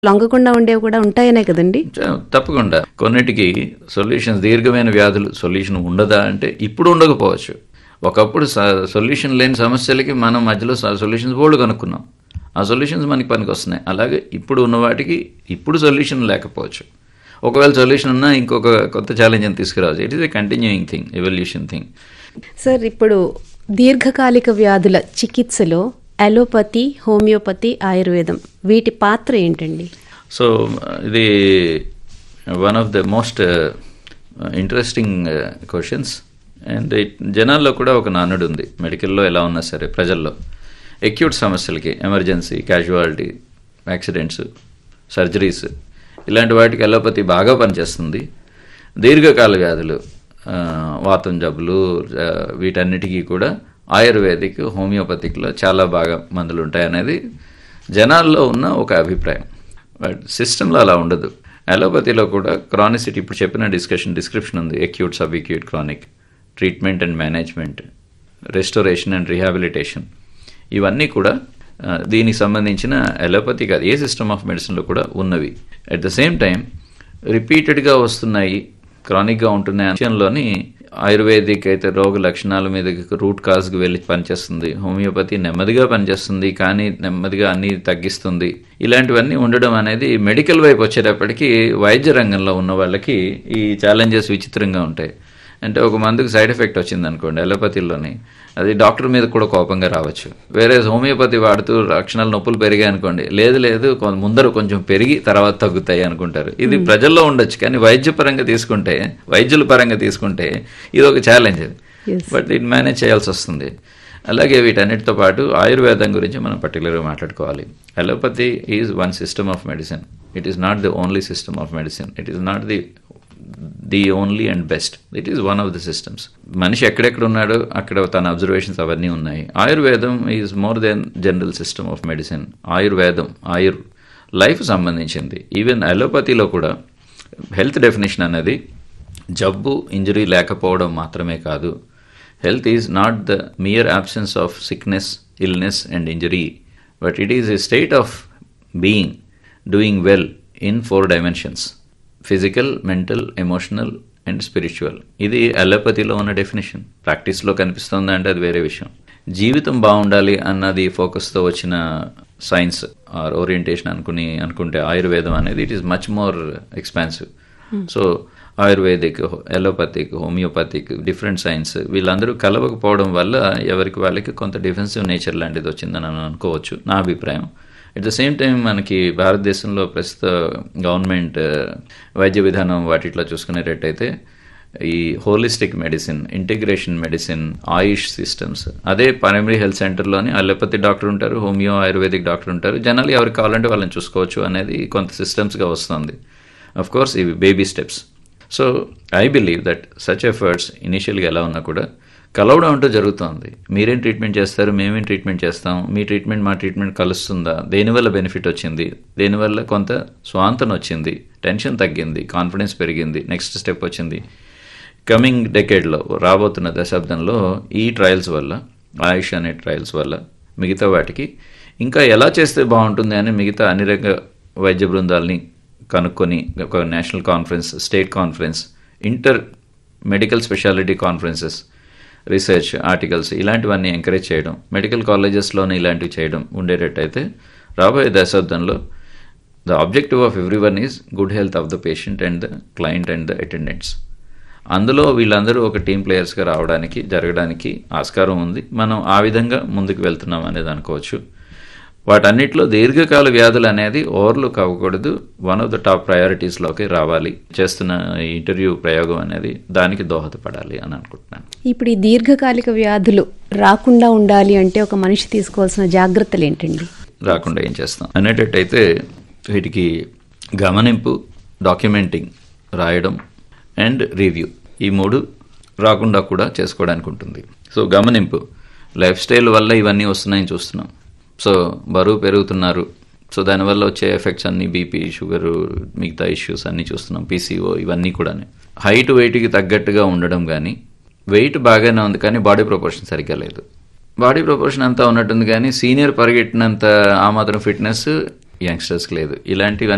లొంగకుండా ఉండేవి కూడా ఉంటాయనే కదండి చ- తప్పకుండా కొన్నిటికి సొల్యూషన్స్ దీర్ఘమైన వ్యాధులు సొల్యూషన్ ఉండదా అంటే ఇప్పుడు ఉండకపోవచ్చు ఒకప్పుడు సొల్యూషన్ లేని సమస్యలకి మనం మధ్యలో సొల్యూషన్స్ బోర్డు కనుక్కున్నాం ఆ సొల్యూషన్స్ మనకి పనికి వస్తున్నాయి అలాగే ఇప్పుడు ఉన్న వాటికి ఇప్పుడు సొల్యూషన్ లేకపోవచ్చు ఒకవేళ సొల్యూషన్ ఉన్నా ఇంకొక కొత్త ఛాలెంజ్ అని తీసుకురావచ్చు it is a continuing thing evolution thing sir ఇప్పుడు దీర్ఘకాలిక వ్యాధుల చికిత్సలో అలోపతి హోమియోపతి ఆయుర్వేదం వీటి పాత్ర ఏంటండి సో ఇది one of the most interesting questions and జనాల్లో కూడా ఒక నానుడు ఉంది మెడికల్లో ఎలా ఉన్నా సరే ప్రజల్లో ఎక్యూట్ సమస్యలకి ఎమర్జెన్సీ క్యాజువాలిటీ యాక్సిడెంట్స్ సర్జరీస్ ఇలాంటి వాటికి అలోపతి బాగా పనిచేస్తుంది దీర్ఘకాల వ్యాధులు ఆ, వాతం జబ్బులు ఆ, వీటన్నిటికీ కూడా ఆయుర్వేదిక్ హోమియోపతిక్లో చాలా బాగా మందులు ఉంటాయనేది జనాల్లో ఉన్న ఒక అభిప్రాయం బట్ సిస్టంలో అలా ఉండదు అలోపతిలో కూడా క్రానిసిటీ ఇప్పుడు చెప్పిన డిస్కషన్ డిస్క్రిప్షన్ ఉంది acute sub acute chronic treatment and management restoration and rehabilitation ఇవన్నీ కూడా ఆ, దీనికి సంబంధించిన అలోపతి కాదు ఏ సిస్టమ్ ఆఫ్ మెడిసిన్లో కూడా ఉన్నవి అట్ ద సేమ్ టైం రిపీటెడ్గా వస్తున్నాయి క్రానిక్గా ఉంటున్న విషయంలోని ఆయుర్వేదిక్ అయితే రోగ లక్షణాల మీద రూట్ కాజ్కి వెళ్ళి పనిచేస్తుంది హోమియోపతి నెమ్మదిగా పనిచేస్తుంది కానీ నెమ్మదిగా అన్ని తగ్గిస్తుంది ఇలాంటివన్నీ ఉండడం అనేది మెడికల్ వైపు వచ్చేటప్పటికి వైద్య రంగంలో ఉన్న వాళ్ళకి ఈ ఛాలెంజెస్ విచిత్రంగా ఉంటాయి అంటే ఒక మందుకు సైడ్ ఎఫెక్ట్ వచ్చింది అనుకోండి అలోపతిలోని అది డాక్టర్ మీద కూడా కోపంగా రావచ్చు వేరే హోమియోపతి వాడుతూ లక్షణాలు నొప్పులు పెరిగాయి అనుకోండి లేదు లేదు కొ- ముందర కొంచెం పెరిగి తర్వాత తగ్గుతాయి అనుకుంటారు ఇది ప్రజల్లో ఉండొచ్చు కానీ వైద్య పరంగా తీసుకుంటే వైద్యుల పరంగా తీసుకుంటే ఇది ఒక ఛాలెంజ్ Yes. బట్ ఇది మేనేజ్ చేయాల్సి వస్తుంది అలాగే వీటన్నిటితో పాటు ఆయుర్వేదం గురించి మనం పర్టికులర్గా మాట్లాడుకోవాలి allopathy is one system of medicine it is not the only system of medicine it is not the the only and best it is one of the systems మనిషి ఎక్కడెక్కడ ఉన్నాడో అక్కడ తన అబ్జర్వేషన్స్ అవన్నీ ఉన్నాయి ఆయుర్వేదం is more than general system of medicine ఆయుర్వేదం ఆయుర్ లైఫ్ సంబంధించింది ఈవెన్ అలోపతిలో కూడా హెల్త్ డెఫినేషన్ అనేది జబ్బు ఇంజరీ లేకపోవడం మాత్రమే కాదు health is not the mere absence of sickness illness and injury but it is a state of being doing well in four dimensions physical mental emotional and spiritual ఇది అలోపతిలో ఉన్న definition ప్రాక్టీస్లో కనిపిస్తుందా అంటే అది వేరే విషయం జీవితం బాగుండాలి అన్నది ఫోకస్తో వచ్చిన సైన్స్ ఆర్ ఓరియంటేషన్ అనుకుని అనుకుంటే ఆయుర్వేదం అనేది it is much more expansive so Ayurvedic allopathic homeopathic different science వీళ్ళందరూ కలవకపోవడం వల్ల ఎవరికి వాళ్ళకి కొంత డిఫెన్సివ్ నేచర్ లాంటిది వచ్చిందని అని అనుకోవచ్చు నా అభిప్రాయం అట్ ద సేమ్ టైం మనకి భారతదేశంలో ప్రస్తుత గవర్నమెంట్ వైద్య విధానం వాటిట్లో చూసుకునేటట్టయితే ఈ holistic medicine integration medicine AYUSH systems అదే ప్రైమరీ హెల్త్ సెంటర్లోని అలోపతి డాక్టర్ ఉంటారు హోమియో ఆయుర్వేదిక్ డాక్టర్ ఉంటారు జనాలు ఎవరికి కావాలంటే వాళ్ళని చూసుకోవచ్చు అనేది కొంత సిస్టమ్స్గా వస్తుంది అఫ్ కోర్స్ ఇవి baby steps so I believe that such efforts ఇనిషియల్గా ఎలా ఉన్నా కూడా కలవడం అంటూ జరుగుతోంది మీరేం ట్రీట్మెంట్ చేస్తారు మేమేం ట్రీట్మెంట్ చేస్తాం మీ ట్రీట్మెంట్ మా ట్రీట్మెంట్ కలుస్తుందా దేనివల్ల బెనిఫిట్ వచ్చింది దేనివల్ల కొంత స్వాంతన వచ్చింది టెన్షన్ తగ్గింది కాన్ఫిడెన్స్ పెరిగింది నెక్స్ట్ స్టెప్ వచ్చింది కమింగ్ డెకేడ్లో రాబోతున్న దశాబ్దంలో ఈ ట్రయల్స్ వల్ల ఆయుష్ అనే ట్రయల్స్ వల్ల మిగతా వాటికి ఇంకా ఎలా చేస్తే బాగుంటుంది అని మిగతా అన్ని రకాల వైద్య బృందాలని కనుక్కొని ఒక national conference state conference inter medical speciality conferences research articles ఇలాంటివన్నీ ఎంకరేజ్ చేయడం మెడికల్ కాలేజెస్లోనే ఇలాంటివి చేయడం ఉండేటట్టయితే రాబోయే దశాబ్దంలో the objective of everyone is good health of the patient and the client and the attendants అందులో వీళ్ళందరూ ఒక టీం ప్లేయర్స్గా రావడానికి జరగడానికి ఆస్కారం ఉంది మనం ఆ విధంగా ముందుకు వెళ్తున్నాం అనేది అనుకోవచ్చు వాటన్నిటిలో దీర్ఘకాల వ్యాధులు అనేది ఓవర్లుక్ అవ్వకూడదు వన్ ఆఫ్ ద టాప్ ప్రయారిటీస్లోకి రావాలి చేస్తున్న ఈ ఇంటర్వ్యూ ప్రయోగం అనేది దానికి దోహదపడాలి అని అనుకుంటున్నాను ఇప్పుడు ఈ దీర్ఘకాలిక వ్యాధులు రాకుండా ఉండాలి అంటే ఒక మనిషి తీసుకోవాల్సిన జాగ్రత్తలు ఏంటండి రాకుండా ఏం చేస్తాం అనేటట్టయితే వీటికి గమనింపు డాక్యుమెంటింగ్ రాయడం అండ్ రివ్యూ ఈ మూడు రాకుండా కూడా చేసుకోవడానికి ఉంటుంది సో గమనింపు లైఫ్ స్టైల్ వల్ల ఇవన్నీ వస్తున్నాయని చూస్తున్నాం సో బరువు పెరుగుతున్నారు సో దానివల్ల వచ్చే ఎఫెక్ట్స్ అన్ని బీపీ షుగరు మిగతా ఇష్యూస్ అన్నీ చూస్తున్నాం పీసీఓ ఇవన్నీ కూడా హైట్ వెయిట్కి తగ్గట్టుగా ఉండడం కానీ వెయిట్ బాగానే ఉంది కానీ బాడీ ప్రపోర్షన్ సరిగ్గా లేదు బాడీ ప్రపోర్షన్ అంతా ఉన్నట్టుంది కానీ సీనియర్ పరిగెట్టినంత ఆ మాత్రం ఫిట్నెస్ యంగ్స్టర్స్కి లేదు ఇలాంటివన్నీ